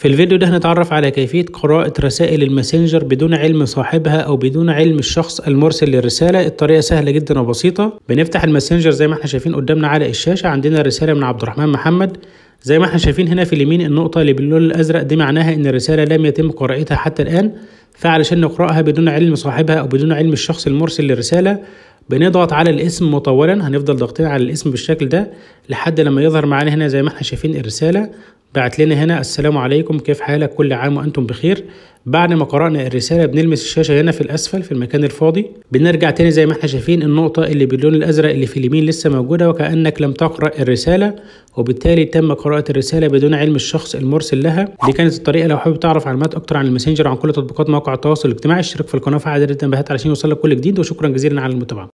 في الفيديو ده هنتعرف على كيفية قراءة رسائل الماسنجر بدون علم صاحبها أو بدون علم الشخص المرسل للرسالة الطريقة سهلة جدا وبسيطة بنفتح الماسنجر زي ما احنا شايفين قدامنا على الشاشة عندنا رسالة من عبد الرحمن محمد زي ما احنا شايفين هنا في اليمين النقطة اللي باللون الأزرق دي معناها إن الرسالة لم يتم قراءتها حتى الآن فعلشان نقرأها بدون علم صاحبها أو بدون علم الشخص المرسل للرسالة بنضغط على الاسم مطولا هنفضل ضاغطين على الاسم بالشكل ده لحد لما يظهر معانا هنا زي ما احنا شايفين الرسالة بعت لنا هنا السلام عليكم كيف حالك كل عام وانتم بخير بعد ما قرأنا الرسالة بنلمس الشاشة هنا في الأسفل في المكان الفاضي بنرجع تاني زي ما احنا شايفين النقطة اللي باللون الأزرق اللي في اليمين لسه موجودة وكأنك لم تقرأ الرسالة وبالتالي تم قراءة الرسالة بدون علم الشخص المرسل لها دي كانت الطريقة لو حابب تعرف معلومات أكتر عن الماسنجر وعن كل تطبيقات مواقع التواصل الاجتماعي اشترك في القناة وفعل زر التنبيهات علشان يوصلك كل جديد وشكرا جزيلا على المتابعة